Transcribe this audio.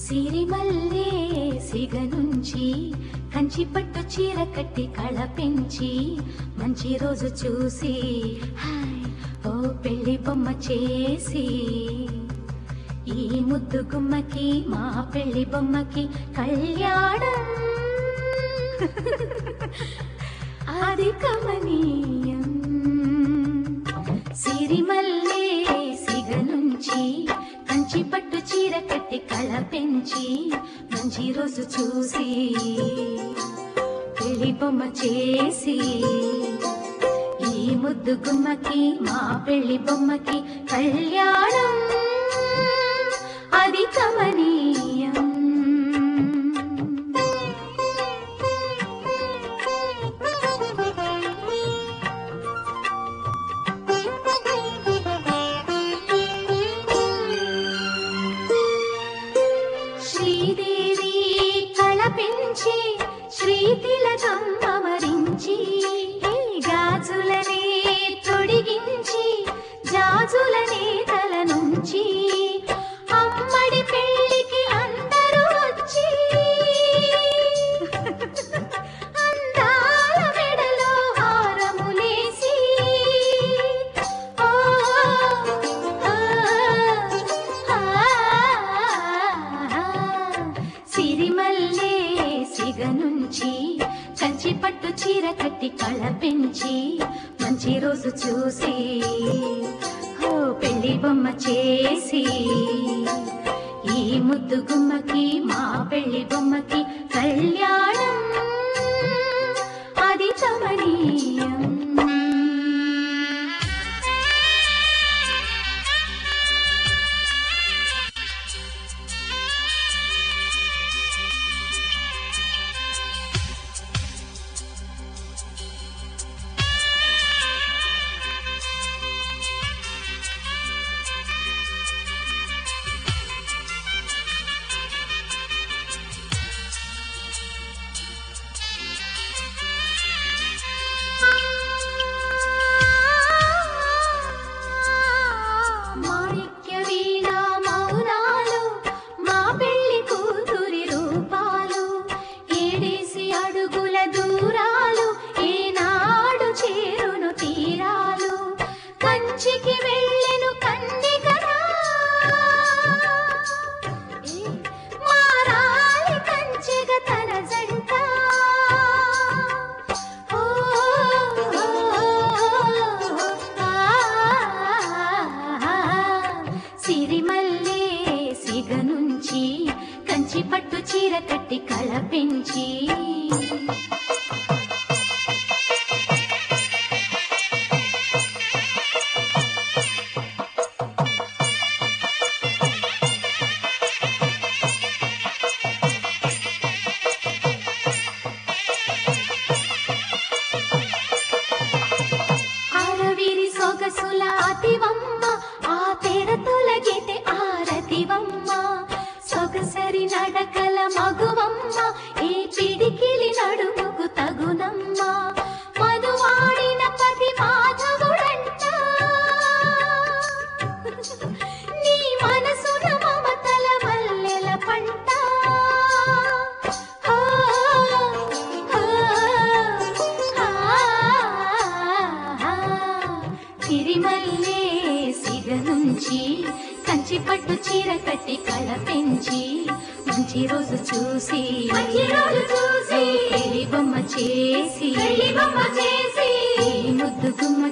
సిరిమల్లే సిగ నుంచి కంచి పట్టు చీర కట్టి కళ పెంచి మంచి రోజు చూసి హాయ్ ఓ పెళ్లి బొమ్మ చేసి ఈ ముద్దు గుమ్మకి మా పెళ్లి బొమ్మకి కళ్యాణం అది కమనీయం సిరిమల్లే సిగ నుంచి కంచి పట్టు చీర కట్టి కళ పెంచి మంచి రోజు చూసి పెళ్లి బొమ్మ చేసి ఈ ముద్దు గుమ్మకి మా పెళ్లి బొమ్మకి కళ్యాణం అది కమనీయం శ్రీదేవి కళ పెంచి శ్రీతిలకం అమరించి గాజులనే తొడిగించి జాజులనే తల నుంచి అమ్మడి పెళ్లికి అందరూ వచ్చి అందాల మెడలో హారములేసి ఓ, ఆ, ఆ, సిరిమల్లే సిగ నుంచి కంచి పట్టు చీర కట్టి కళ పెంచి మంచి రోజు చూసి ఓ పెళ్లి బొమ్మ చేసి ఈ ముద్దు గుమ్మకి మా పెళ్లి బొమ్మకి కళ్యాణం అది కమనీయం మాణిక్య వీణ మౌనాలు మా పెళ్లి కూతురి రూపాలు ఏడేసి అడుగుల దూరాలు ఏనాడు చేరును తీరాలు కంచికి వెళ్ళెను కన్నికరా ఏ, మారాలి కంచెగ తన జంట ఓ, ఆ, సిరిమల్లే సిగ నుంచి కంచి పట్టు చీర కట్టి కళ పెంచి ఆరవిరి సొగసుల అతివమ్మ ఆ తెర తొలగితే ఆరతివమ్మ సొగసరి నడకల మగువమ్మ ఈ పిడికిలి నడుముకు తగునమ్మ మధువాడిన పతి మాధవుడంట నీ మనసున మమతల మల్లెల పంట ఆ, ఆ, ఆ, తిరిమల్లే సిగ నుంచి కంచి పట్టు చీర కట్టి కళ పెంచి మంచి రోజు చూసి మంచి రోజు చూసి పెళ్లి బొమ్మ చేసి పెళ్లి బొమ్మ చేసి ఈ ముద్దు గుమ్మ